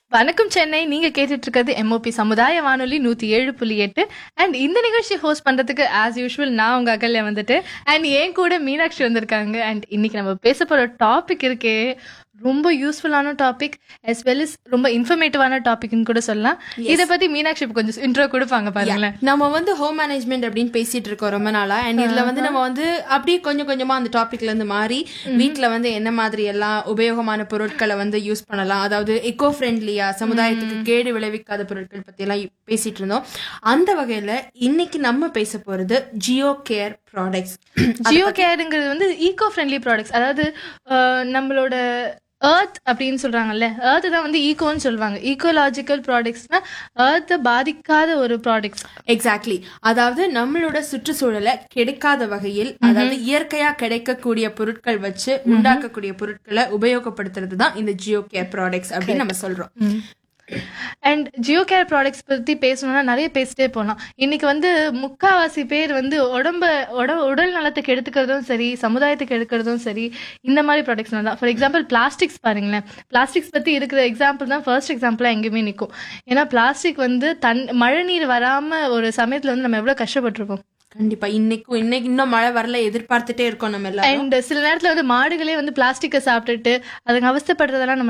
வணக்கம் சென்னை நீங்க கேட்டுட்டு இருக்கிறது எம்ஓபி சமுதாய வானொலி நூத்தி ஏழு புள்ளி எட்டு அண்ட் இந்த நிகழ்ச்சி ஹோஸ்ட் பண்றதுக்கு ஆஸ் யூஷுவல் நான் உங்க அகல்யா வந்துட்டு அண்ட் என் கூட மீனாட்சி வந்திருக்காங்க அண்ட் இன்னைக்கு நம்ம பேச போற டாபிக் இருக்கே ரொம்ப யூஸ்ஃபுல்லான டாபிக் as வெல் as ரொம்ப இன்ஃபர்மேட்டிவான டாபிக்னு கூட சொல்லலாம் இத பத்தி மீனாட்சி இப்ப கொஞ்சம் இன்ட்ரோ கொடுப்பாங்க பாருங்களேன் நம்ம வந்து ஹோம் மேனேஜ்மெண்ட் அப்படின்னு பேசிட்டு இருக்கோம் ரொம்ப நாளா அண்ட் இதுல வந்து நம்ம வந்து அப்படியே கொஞ்சம் கொஞ்சமா அந்த டாபிக்ல இருந்து மாறி வீட்ல வந்து என்ன மாதிரி எல்லாம் உபயோகமான பொருட்களை வந்து யூஸ் பண்ணலாம் அதாவது எக்கோ ஃப்ரெண்ட்லியா சமுதாயத்துக்கு கேடு விளைவிக்காத பொருட்கள் பத்தி எல்லாம் பேசிட்டு இருந்தோம் அந்த வகையில இன்னைக்கு நம்ம பேச போறது ஜியோ கேர் ப்ராடக்ட்ஸ் ஜியோ கேருங்கிறது வந்து ஈகோ ஃப்ரெண்ட்லி ப்ராடக்ட்ஸ் அதாவது அஹ், நம்மளோட எர்த் அப்படின்னு சொல்றாங்கல்ல எர்த் தான் வந்து ஈகோன்னு சொல்லுவாங்க ஈகோலாஜிக்கல் ப்ராடக்ட்ஸ்னா எர்த்தை பாதிக்காத ஒரு ப்ராடக்ட்ஸ் எக்ஸாக்ட்லி அதாவது நம்மளோட சுற்றுச்சூழலை கெடுக்காத வகையில் அதாவது இயற்கையா கிடைக்கக்கூடிய பொருட்கள் வச்சு உண்டாக்கக்கூடிய பொருட்களை உபயோகப்படுத்துறது தான் இந்த ஜியோ கேர் ப்ராடக்ட்ஸ் அப்படின்னு நம்ம சொல்றோம் அண்ட் ஜியோ கேர் ப்ராடக்ட்ஸ் பத்தி பேசணும்னா நிறைய பேசிட்டே போகலாம் இன்னைக்கு வந்து முக்காவாசி பேர் வந்து உடம்ப உட உடல் நலத்துக்கு எடுத்துக்கிறதும் சரி சமுதாயத்துக்கு எடுக்கிறதும் சரி இந்த மாதிரி ப்ராடக்ட்ஸ் தான் ஃபார் எக்ஸாம்பிள் பிளாஸ்டிக்ஸ் பாருங்களேன் பிளாஸ்டிக்ஸ் பத்தி இருக்கிற எக்ஸாம்பிள் தான் ஃபர்ஸ்ட் எக்ஸாம்பிளா எங்கேயுமே நிற்கும் ஏன்னா பிளாஸ்டிக் வந்து தன் மழை நீர் வராம ஒரு சமயத்துல வந்து நம்ம எவ்வளவு கஷ்டப்பட்டிருப்போம் கண்டிப்பா இன்னைக்கும் இன்னைக்கு இன்னும் மழை வரல எதிர்பார்த்துட்டே இருக்கோம் நம்ம எல்லாரும் அண்ட் சில நேரத்துல வந்து மாடுகளே வந்து பிளாஸ்டிக்கை சாப்பிட்டுட்டு அதுங்க அவஸ்தைப்படுறதெல்லாம் நம்ம